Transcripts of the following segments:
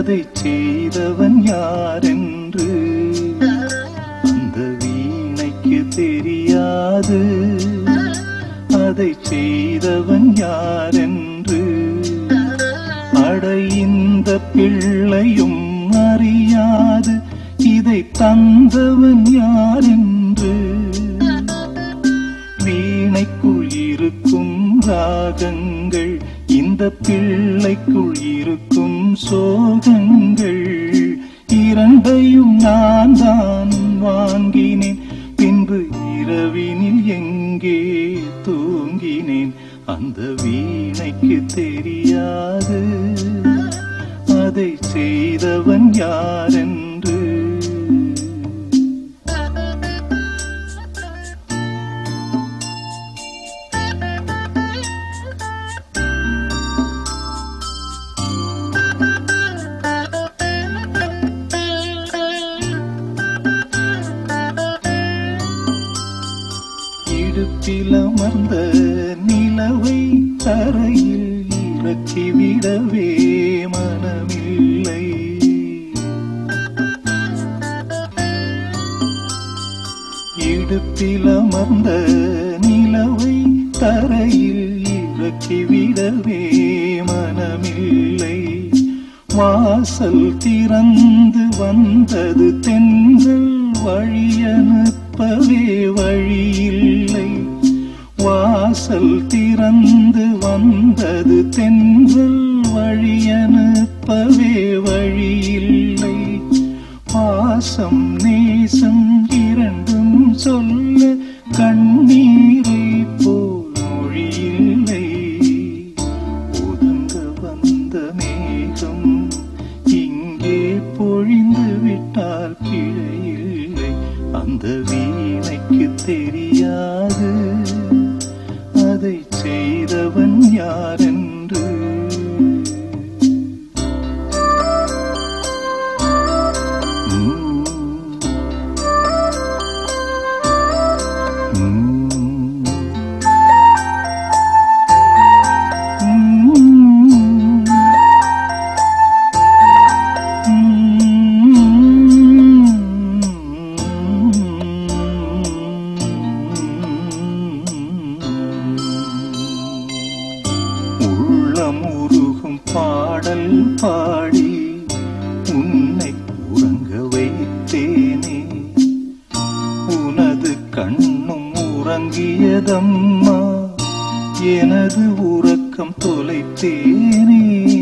அதை செய்தவன் யாரென்று அந்த வீணைக்கு தெரியாது அதை செய்தவன் யாரென்று அட இந்த பிள்ளையும் அறியாது இதை தந்தவன் யாரென்று வீணைக்குள் இருக்கும் ராகங்கள் இந்த பிள்ளைக்குள் இருக்கும் சோகங்கள் இரண்டையும் நான் தான் வாங்கினேன் பின்பு இரவினில் எங்கே தூங்கினேன் அந்த வீணைக்கு தெரியாது அதை செய்தவன் யாரென்று இடுப்பில் அமர்ந்த நிலவை தரையில் இறக்கிவிடவே மனமில்லை இடுப்பில் அமர்ந்த நிலவை தரையில் இறக்கிவிடவே மனமில்லை வாசல் திறந்து வந்தது தென்றல் வழியனுப்பவே வழியில்லை வாசல் திறந்து வந்தது தென்றல் வழியனுப்பவே வழியில்லை பாசம் நேசம் இரண்டும் சொல்ல கண்ணீரை போல் மொழியில்லை ஒதுங்க வந்த மேகம் இங்கே பொழிந்து விட்டால் பிழையில்லை அந்த வீணைக்கு தெரியாது அதை செய்தவன் யாரென்று உள்ளம் உருகும் பாடல் பாடி உன்னை உறங்க வைத்தேனே உனது கண்ணும் உறங்கியதம்மா எனது உறக்கம் தொலைத்தேனே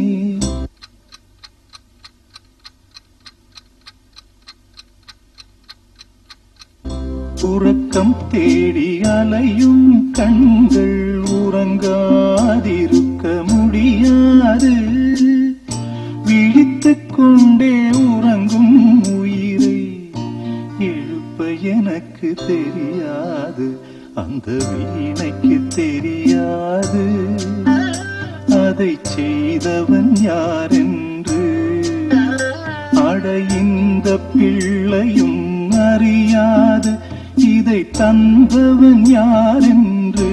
உறக்கம் தேடி அலையும் கண்கள் உறங்காதிருக்க முடியாது விழித்துக் கொண்டே உறங்கும் உயிரை எழுப்ப எனக்கு தெரியாது அந்த வீணைக்கு தெரியாது அதை செய்தவன் யாரென்று அட இந்த பிள்ளையும் அறியாது இதை தந்தவன் யாரென்று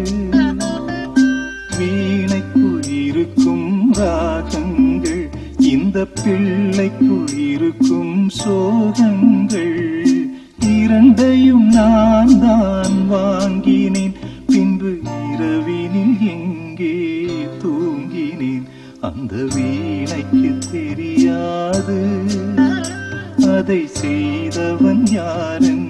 வீணைக்குள் இருக்கும் ராகங்கள் இந்த பிள்ளைக்குள் இருக்கும் சோகங்கள் இரண்டையும் நான் தான் வாங்கினேன் பின்பு இரவினில் எங்கே தூங்கினேன் அந்த வீணைக்கு தெரியாது அதை செய்தவன் யாரென்று